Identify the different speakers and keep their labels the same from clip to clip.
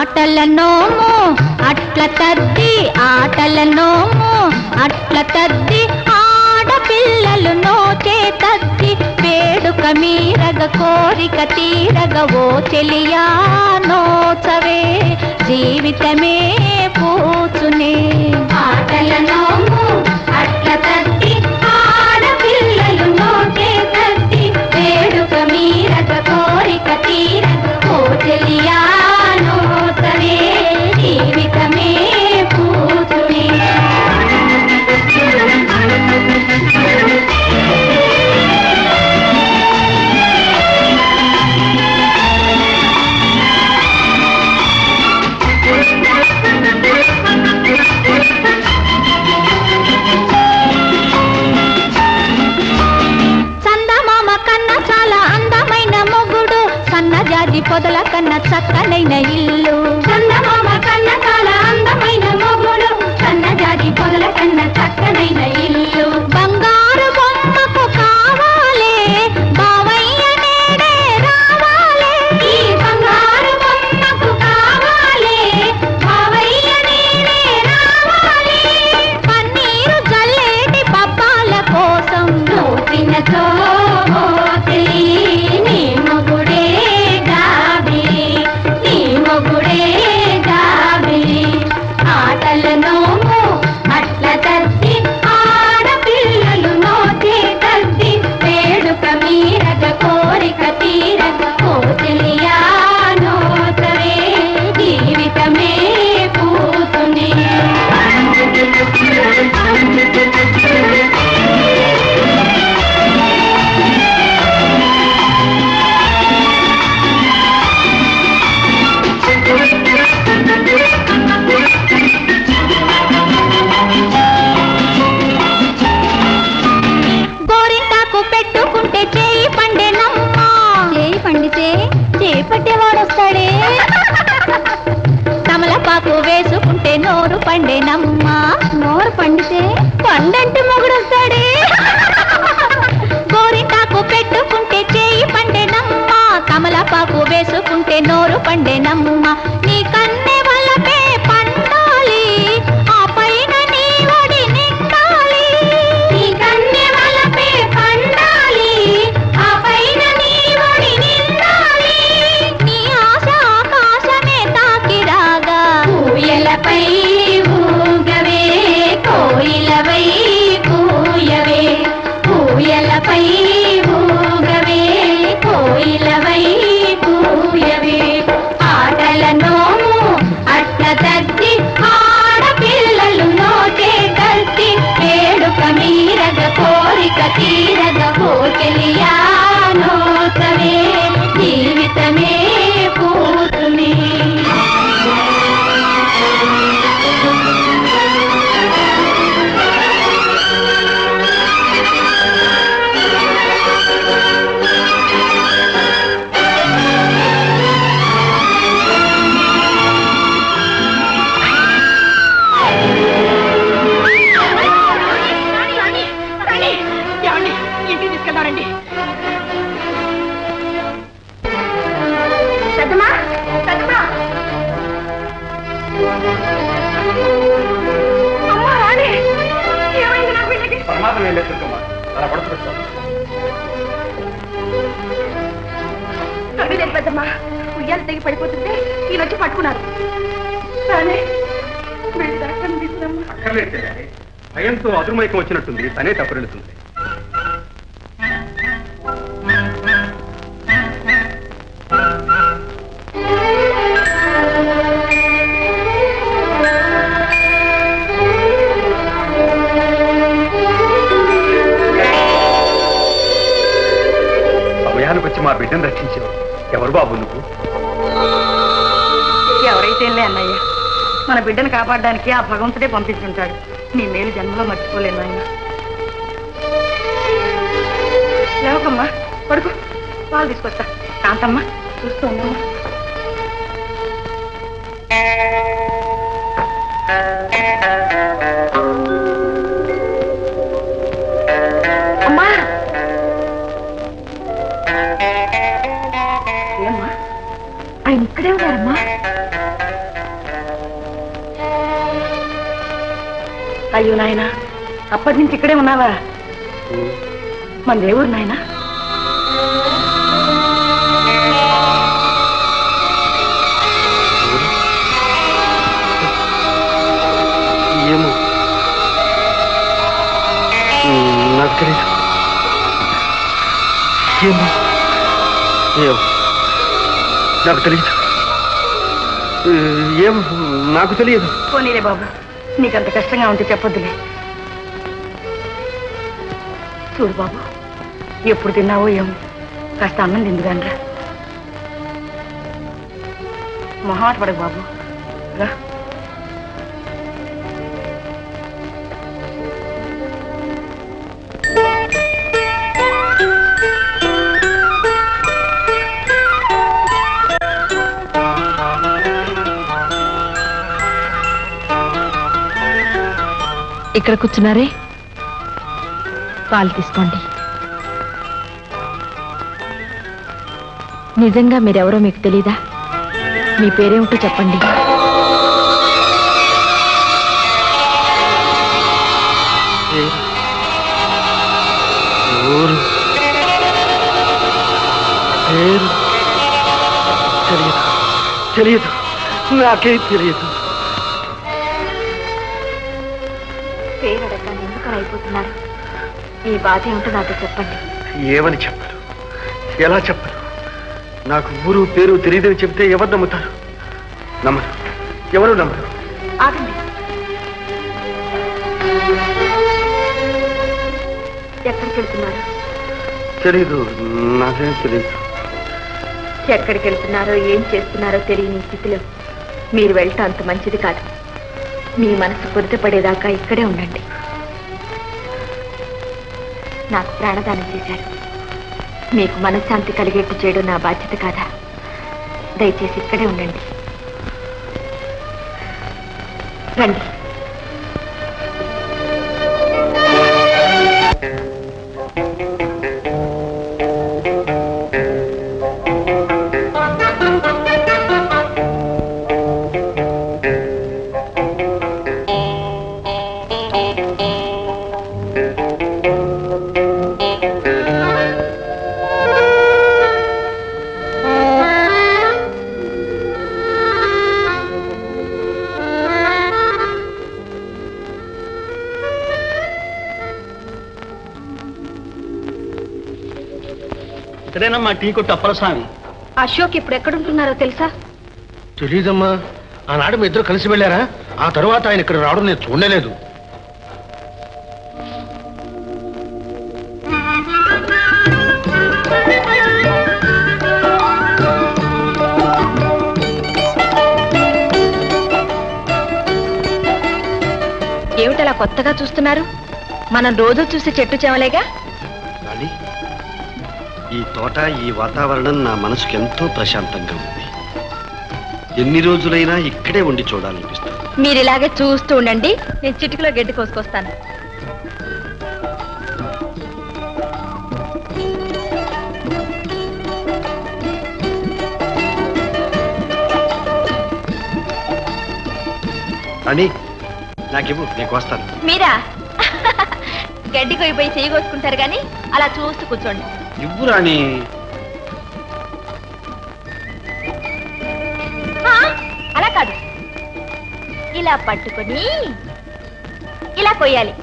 Speaker 1: ఆటల నోము అట్ల తద్ది ఆటల నోము అట్ల తద్ది ఆడపిల్లలు నోచే తద్ది వేడుక మీరగ కోరిక తీరగ ఓ చెలియా నోచవే జీవితమే పూచునే ఆటల నోము అట్ల తద్ది ఆడపిల్లలు నోచే తద్ది వేడుక మీరగ కోరిక తీరగ ఓ చెలియా నోచవే జీవితమే పూచునే చందమామ కన్నా చాలా అందమైన మొగుడు సన్నజాజి పొదల కన్నా చక్కనైన ఇల్లు చందమామ కన్నా చాలా అందమైన మొగుడు సన్నజాజి పొదల కన్నా చక్కనైన ఇల్లు బంగారు బొమ్మకు కావాలే బావయ్య నేడే రావాలే ఈ బంగారు బొమ్మకు కావాలే బావయ్య నేడే రావాలే పన్నీరు జల్లేటి పప్పాల కోసం నూపినతో మోపిలి నీ మొగుడే గాబిలి నీ మొగుడే గాబిలి ఆటల నోము అట్ల తద్ది ఆడపిల్లలు నోచే తద్ది వేడుక మీరగ కోరిక తీరగ కోచలియా నోచవే జీవితమే పూతునే గోరింటాకు పెట్టుకుంటే చేయి పండేనమ్మా చేయి పండితే చేయి పట్టేవాడు వస్తాడే తమలపాకు వేసుకుంటే నోరు పండేనమ్మా నోరు పండితే పండంటే మొగుడు వస్తాడే గోరింటాకు పెట్టుకుంటే చేయి పండేనమ్మా కమలపాకు వేసుకుంటే నోరు పండేనమ్మా నీ కన్నె వలపే పండాలి ఆ పైన నీ ఒడి నిండాలి నీ కన్నె వలపే పండాలి ఆ పైన నీ ఒడి నిండాలి నీ ఆశ ఆకాశమే తాకి రాగా ఊయలపై ఊగవే కోయిలవై కూయవే ఊయలపై ఊగవే కోయిలవై కూయవే ఆటల నోము అట్ల తద్ది ఆడపిల్లలు నోటే కల్తి వేడుక మీరగ కోరిక తీరగ కోచెలియా నోతవే జీవితమే పూతునే
Speaker 2: ఏమండి ఇంటికి తీసుకెళ్తారండి
Speaker 1: పెద్దమా పెద్దమా
Speaker 2: అమ్మా రాణి ఏమైంది నా బిడ్డకి
Speaker 3: ప్రమాదం ఏం లేదు అలా పడుతుంది
Speaker 2: తొడిలేదు పెద్దమ్మా ఉయ్యాలు తెగి పడిపోతుంటే ఈయన వచ్చి పట్టుకున్నారు రాణి వెళ్ళి డాక్టర్ని తీసుకురమ్మా
Speaker 3: అక్కర్లేదు భయంతో అదురుమైకం వచ్చినట్టుంది తనే తప్పరెళ్తుంది సమయానికి వచ్చి మా బిడ్డను రక్షించావు ఎవరు బాబు నువ్వు
Speaker 2: ఎవరైతే లే అన్నయ్య మన బిడ్డను కాపాడడానికి ఆ భగవంతుడే పంపించుంటాడు నీ మేలు జన్మలో మర్చిపోలేను ఆయన లేవకమ్మా పడుకో పాలు తీసుకొస్తా కాంతమ్మ చూస్తూ ఉన్నాము అమ్మా ఏమ్మా ఆయన ఇక్కడే ఉన్నారమ్మా అయ్యో నాయనా అప్పటి నుంచి ఇక్కడే ఉన్నావా మన దేవుడు నాయనా
Speaker 3: ఏమో నాకు తెలియదు ఏమో ఏమో నాకు తెలియదు ఏమో నాకు తెలియదు
Speaker 2: పోనీలే బాబు నీకంత కష్టంగా ఉంటే చెప్పొద్దులే చూడు బాబు ఎప్పుడు తిన్నావో ఏమో కాస్త అన్నం తిందుగానరా మొహాట పడకు బాబు రా
Speaker 1: ఇక్కడ కూర్చున్నారే పాలు తీసుకోండి నిజంగా మీరెవరో మీకు తెలీదా మీ పేరేమిటో చెప్పండి
Speaker 3: ఊరు పేరు తెలియదు తెలియదు నాకేం తెలియదు
Speaker 1: పేరు అడగానే ఎందుకు అయిపోతున్నారు మీ బాధ ఏమిటో నాతో చెప్పండి
Speaker 3: ఏమని చెప్పరు ఎలా చెప్పరు నాకు ఊరు పేరు తెలియదని చెప్తే ఎవరు నమ్ముతారు నమ్మరు ఎవరు నమ్మరు
Speaker 2: ఆగండి ఎక్కడికి వెళ్తున్నారు
Speaker 3: తెలీదు నాకేం తెలియదు
Speaker 1: ఎక్కడికి వెళ్తున్నారో ఏం చేస్తున్నారో తెలియని ఈ స్థితిలో మీరు వెళ్ళటం అంత మంచిది కాదు మీ మనసు పొద్దుపడేదాకా ఇక్కడే ఉండండి నాకు ప్రాణదానం చేశారు మీకు మనశ్శాంతి కలిగేట్టు చేయడం నా బాధ్యత కాదా దయచేసి ఇక్కడే ఉండండి రండి
Speaker 4: ఇక్కడేనమ్మా టీ కొట్టు అప్పలస్వామి
Speaker 1: అశోక్ ఇప్పుడు ఎక్కడుంటున్నారో తెలుసా
Speaker 4: తెలీదమ్మా ఆనాడు మీ ఇద్దరు కలిసి వెళ్ళారా ఆ తర్వాత ఆయన ఇక్కడ రావడం నేను చూడలేదు
Speaker 1: ఏమిటలా కొత్తగా చూస్తున్నారు మనం రోజు చూసే చెట్టు చేమలేగా
Speaker 3: రాణి ఈ తోట ఈ వాతావరణం నా మనసుకు ఎంతో ప్రశాంతంగా ఉంది ఎన్ని రోజులైనా ఇక్కడే ఉండి చూడాలనిపిస్తుంది
Speaker 1: మీరు ఇలాగే చూస్తూ ఉండండి నేను చిటికలో గడ్డి కోసుకొస్తాను
Speaker 3: రాణి నాకివ్వు నీకు వస్తాను
Speaker 1: మీరా గడ్డి కొయ్యిపోయి చేయి కోసుకుంటారు కానీ అలా చూస్తూ కూర్చోండి
Speaker 3: ఇవ్వు రాణి
Speaker 1: ఆ, అలా కాదు ఇలా పట్టుకొని ఇలా కొయ్యాలి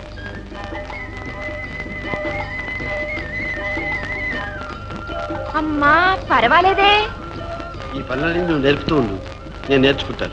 Speaker 1: అమ్మా పర్వాలేదే
Speaker 3: ఈ పనులని నువ్వు నేర్పుతూ ఉండు నేను నేర్చుకుంటాను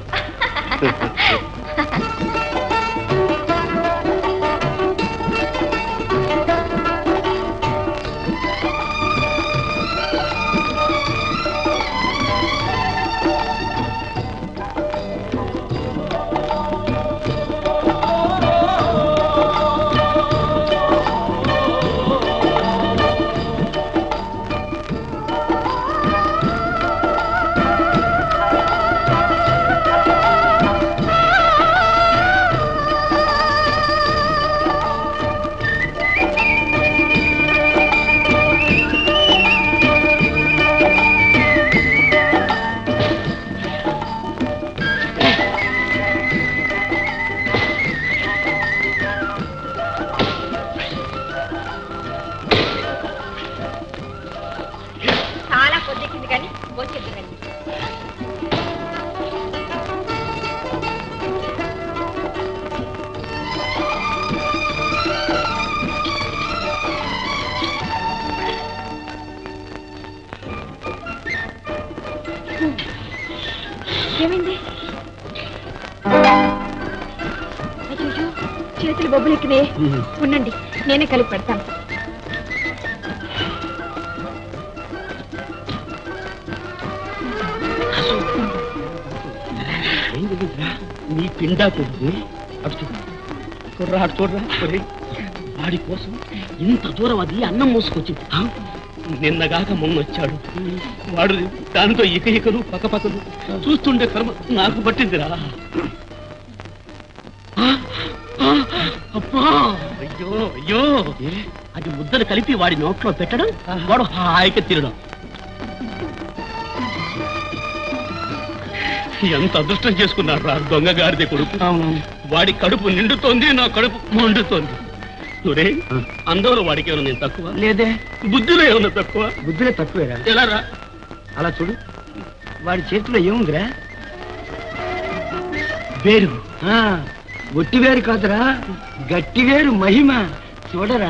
Speaker 1: చేతులు బొబ్బులెక్కినే ఉండండి నేనే కలిపి పెడతాను
Speaker 5: నీ పిండా కొడుకు అటు చూడు చూడరా అటు చూడరా ఒరేయ్, వాడి కోసం ఇంత దూరం అది అన్నం మోసుకొచ్చింది ఆ? నిన్నగాక మొన్న వచ్చాడు వాడు దానితో ఇక ఇకలు పక్క పక్కలు చూస్తుండే కర్మ నాకు పట్టిందిరా ఆ, ఆ, అబ్బా అయ్యో అయ్యో అది ముద్దలు కలిపి వాడి నోట్లో పెట్టడం వాడు హాయిగా తినడం ఎంత అదృష్టం చేసుకున్నారు రా దొంగ గారిది కొడుకు వాడి కడుపు నిండుతోంది నా కడుపు మండుతోంది ఒరే అందరూ వాడికి ఏమన్నా నేను తక్కువ
Speaker 6: లేదే
Speaker 5: బుద్ధిలో ఏమన్నా తక్కువ
Speaker 6: బుద్ధిలో తక్కువేరా
Speaker 5: ఎలా రా
Speaker 6: అలా చూడు వాడి చేతిలో ఏముందిరా
Speaker 5: వేరు
Speaker 6: ఆ, ఒట్టి వేరు కాదురా గట్టి వేరు మహిమ చూడరా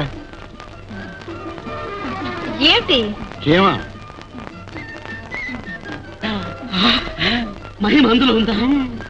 Speaker 1: ఏంటి
Speaker 6: ఏమా
Speaker 5: మహిమ అందులో ఉందా